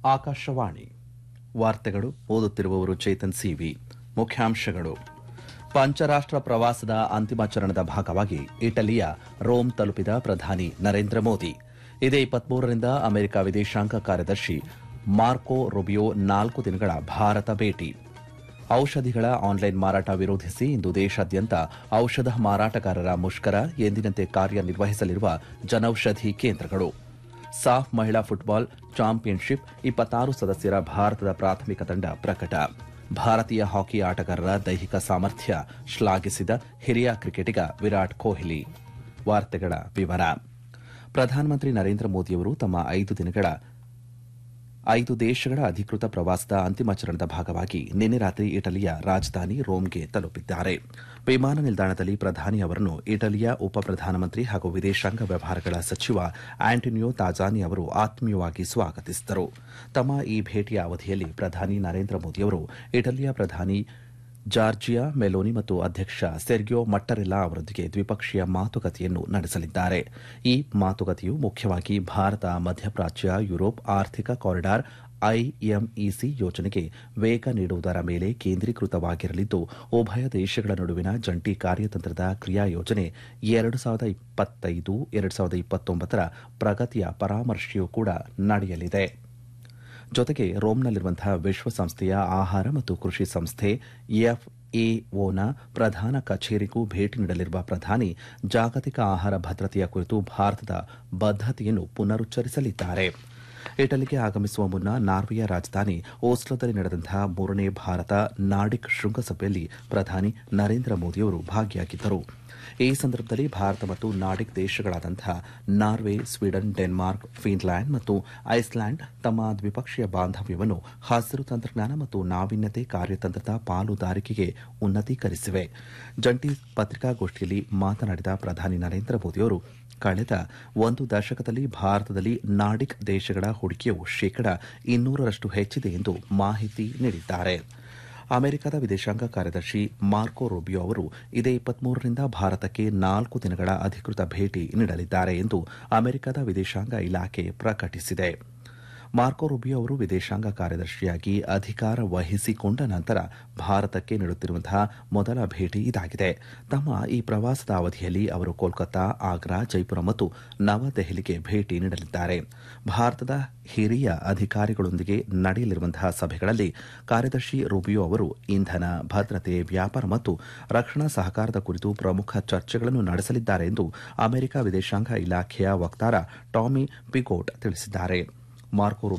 ಆಕಾಶವಾಣಿ ವಾರ್ತೆಗಳು ಓದುತ್ತಿರುವವರು ಚೇತನ್ ಸಿವಿ ಮುಖ್ಯಾಂಶಗಳು ಪಂಚರಾಷ್ಟ್ರ ಪ್ರವಾಸದ ಅಂತಿಮ ಚರಣದ ಭಾಗವಾಗಿ ಇಟಲಿಯ ರೋಮ್ ತಲುಪಿದ ಪ್ರಧಾನಿ ನರೇಂದ್ರ ಮೋದಿ ಇದೇ ಇಪ್ಪತ್ಮೂರರಿಂದ ಅಮೆರಿಕ ವಿದೇಶಾಂಗ ಕಾರ್ಯದರ್ಶಿ ಮಾರ್ಕೊ ರುಬಿಯೋ ನಾಲ್ಕು ದಿನಗಳ ಭಾರತ ಭೇಟಿ ಔಷಧಿಗಳ ಆನ್ಲೈನ್ ಮಾರಾಟ ವಿರೋಧಿಸಿ ಇಂದು ದೇಶಾದ್ಯಂತ ಔಷಧ ಮಾರಾಟಗಾರರ ಮುಷ್ಕರ ಎಂದಿನಂತೆ ಕಾರ್ಯನಿರ್ವಹಿಸಲಿರುವ ಜನೌಷಧಿ ಕೇಂದ್ರಗಳು ಸಾಫ್ ಮಹಿಳಾ ಫುಟ್ಬಾಲ್ ಚಾಂಪಿಯನ್ಶಿಪ್ ಇಪ್ಪತ್ತಾರು ಸದಸ್ಯರ ಭಾರತದ ಪ್ರಾಥಮಿಕ ತಂಡ ಪ್ರಕಟ ಭಾರತೀಯ ಹಾಕಿ ಆಟಗಾರರ ದೈಹಿಕ ಸಾಮರ್ಥ್ಯ ಶ್ಲಾಘಿಸಿದ ಹಿರಿಯ ಕ್ರಿಕೆಟಿಗ ವಿರಾಟ್ ಕೊಹ್ಲಿ ವಾರ್ತೆಗಳ ವಿವರ ಪ್ರಧಾನಮಂತ್ರಿ ನರೇಂದ್ರ ಮೋದಿಯವರು ತಮ್ಮ ಐದು ದಿನಗಳ ಐದು ದೇಶಗಳ ಅಧಿಕೃತ ಪ್ರವಾಸದ ಅಂತಿಮ ಚರಣದ ಭಾಗವಾಗಿ ನಿನ್ನೆ ರಾತ್ರಿ ಇಟಲಿಯ ರಾಜಧಾನಿ ರೋಮ್ಗೆ ತಲುಪಿದ್ದಾರೆ ವಿಮಾನ ನಿಲ್ದಾಣದಲ್ಲಿ ಪ್ರಧಾನಿ ಅವರನ್ನು ಇಟಲಿಯ ಉಪ ಪ್ರಧಾನಮಂತ್ರಿ ಹಾಗೂ ವಿದೇಶಾಂಗ ವ್ಯವಹಾರಗಳ ಸಚಿವ ಆಂಟೋನಿಯೋ ತಾಜಾನಿ ಅವರು ಆತ್ಮೀಯವಾಗಿ ಸ್ವಾಗತಿಸಿದರು ತಮ್ಮ ಈ ಭೇಟಿಯ ಅವಧಿಯಲ್ಲಿ ಪ್ರಧಾನಿ ನರೇಂದ್ರ ಮೋದಿಯವರು ಇಟಲಿಯ ಪ್ರಧಾನಿ ಜಾರ್ಜಿಯಾ ಮೆಲೋನಿ ಮತ್ತು ಅಧ್ಯಕ್ಷ ಸೆರ್ಗಿಯೋ ಮಟ್ಟರೆಲ್ಲಾ ಅವರೊಂದಿಗೆ ದ್ವಿಪಕ್ಷೀಯ ಮಾತುಕತೆಯನ್ನು ನಡೆಸಲಿದ್ದಾರೆ ಈ ಮಾತುಕತೆಯು ಮುಖ್ಯವಾಗಿ ಭಾರತ ಮಧ್ಯಪ್ರಾಚ್ಯ ಯುರೋಪ್ ಆರ್ಥಿಕ ಕಾರಿಡಾರ್ ಐಎಂಇಸಿ ಯೋಜನೆಗೆ ವೇಗ ನೀಡುವುದರ ಮೇಲೆ ಕೇಂದ್ರೀಕೃತವಾಗಿರಲಿದ್ದು ಉಭಯ ದೇಶಗಳ ನಡುವಿನ ಜಂಟಿ ಕಾರ್ಯತಂತ್ರದ ಕ್ರಿಯಾ ಯೋಜನೆ ಎರಡು ಸಾವಿರದ ಇಪ್ಪತ್ತೈದು ಎರಡು ಸಾವಿರದ ಇಪ್ಪತ್ತೊಂಬತ್ತರ ಪ್ರಗತಿಯ ಪರಾಮರ್ಶೆಯೂ ಕೂಡ ನಡೆಯಲಿದೆ ಜೊತೆಗೆ ರೋಮ್ನಲ್ಲಿರುವಂತಹ ವಿಶ್ವಸಂಸ್ಥೆಯ ಆಹಾರ ಮತ್ತು ಕೃಷಿ ಸಂಸ್ಥೆ ಎಫ್ಎಒನ ಪ್ರಧಾನ ಕಚೇರಿಗೂ ಭೇಟಿ ನೀಡಲಿರುವ ಪ್ರಧಾನಿ ಜಾಗತಿಕ ಆಹಾರ ಭದ್ರತೆಯ ಕುರಿತು ಭಾರತದ ಬದ್ದತೆಯನ್ನು ಪುನರುಚ್ಚರಿಸಲಿದ್ದಾರೆ ಇಟಲಿಗೆ ಆಗಮಿಸುವ ಮುನ್ನ ನಾರ್ವೆಯ ರಾಜಧಾನಿ ಓಸ್ಲೋದಲ್ಲಿ ನಡೆದಂತಹ ಮೂರನೇ ಭಾರತ ನಾರ್ಡಿಕ್ ಶೃಂಗಸಭೆಯಲ್ಲಿ ಪ್ರಧಾನಿ ನರೇಂದ್ರ ಮೋದಿಯವರು ಭಾಗಿಯಾಗಿದ್ದರು ಈ ಸಂದರ್ಭದಲ್ಲಿ ಭಾರತ ಮತ್ತು ನಾರ್ಡಿಕ್ ದೇಶಗಳಾದಂತಹ ನಾರ್ವೆ ಸ್ವೀಡನ್ ಡೆನ್ಮಾರ್ಕ್ ಫಿನ್ಲ್ಯಾಂಡ್ ಮತ್ತು ಐಸ್ಲ್ಯಾಂಡ್ ತಮ್ಮ ದ್ವಿಪಕ್ಷೀಯ ಬಾಂಧವ್ಯವನ್ನು ಹಸಿರು ತಂತ್ರಜ್ಞಾನ ಮತ್ತು ನಾವೀನ್ಯತೆ ಕಾರ್ಯತಂತ್ರದ ಪಾಲುದಾರಿಕೆಗೆ ಉನ್ನತೀಕರಿಸಿವೆ ಜಂಟಿ ಪತ್ರಿಕಾಗೋಷ್ಠಿಯಲ್ಲಿ ಮಾತನಾಡಿದ ಪ್ರಧಾನಿ ನರೇಂದ್ರ ಮೋದಿಯವರು ಕಳೆದ ಒಂದು ದಶಕದಲ್ಲಿ ಭಾರತದಲ್ಲಿ ನಾರ್ಡಿಕ್ ದೇಶಗಳ ಹೂಡಿಕೆಯು ಶೇಕಡ ಇನ್ನೂರರಷ್ಟು ಹೆಚ್ಚಿದೆ ಎಂದು ಮಾಹಿತಿ ನೀಡಿದ್ದಾರೆ ಅಮೆರಿಕದ ವಿದೇಶಾಂಗ ಕಾರ್ಯದರ್ಶಿ ಮಾರ್ಕೊ ರೂಬಿಯೋ ಅವರು ಇದೇ ಇಪ್ಪತ್ಮೂರರಿಂದ ಭಾರತಕ್ಕೆ ನಾಲ್ಕು ದಿನಗಳ ಅಧಿಕೃತ ಭೇಟಿ ನೀಡಲಿದ್ದಾರೆ ಎಂದು ಅಮೆರಿಕದ ವಿದೇಶಾಂಗ ಇಲಾಖೆ ಪ್ರಕಟಿಸಿದೆ ಮಾರ್ಕೊ ರೂಬಿಯೋ ಅವರು ವಿದೇಶಾಂಗ ಕಾರ್ಯದರ್ಶಿಯಾಗಿ ಅಧಿಕಾರ ವಹಿಸಿಕೊಂಡ ನಂತರ ಭಾರತಕ್ಕೆ ನೀಡುತ್ತಿರುವಂತಹ ಮೊದಲ ಭೇಟಿ ಇದಾಗಿದೆ ತಮ್ಮ ಈ ಪ್ರವಾಸದ ಅವಧಿಯಲ್ಲಿ ಅವರು ಕೋಲ್ಕತ್ತಾ ಆಗ್ರಾ ಜೈಪುರ ಮತ್ತು ನವದೆಹಲಿಗೆ ಭೇಟಿ ನೀಡಲಿದ್ದಾರೆ ಭಾರತದ ಹಿರಿಯ ಅಧಿಕಾರಿಗಳೊಂದಿಗೆ ನಡೆಯಲಿರುವಂತಹ ಸಭೆಗಳಲ್ಲಿ ಕಾರ್ಯದರ್ಶಿ ರೂಬಿಯೋ ಅವರು ಇಂಧನ ಭದ್ರತೆ ವ್ಯಾಪಾರ ಮತ್ತು ರಕ್ಷಣಾ ಸಹಕಾರದ ಕುರಿತು ಪ್ರಮುಖ ಚರ್ಚೆಗಳನ್ನು ನಡೆಸಲಿದ್ದಾರೆ ಎಂದು ಅಮೆರಿಕ ವಿದೇಶಾಂಗ ಇಲಾಖೆಯ ವಕ್ತಾರ ಟಾಮಿ ಪಿಗೋಟ್ ತಿಳಿಸಿದ್ದಾರೆ ಮಾರ್ಕೊ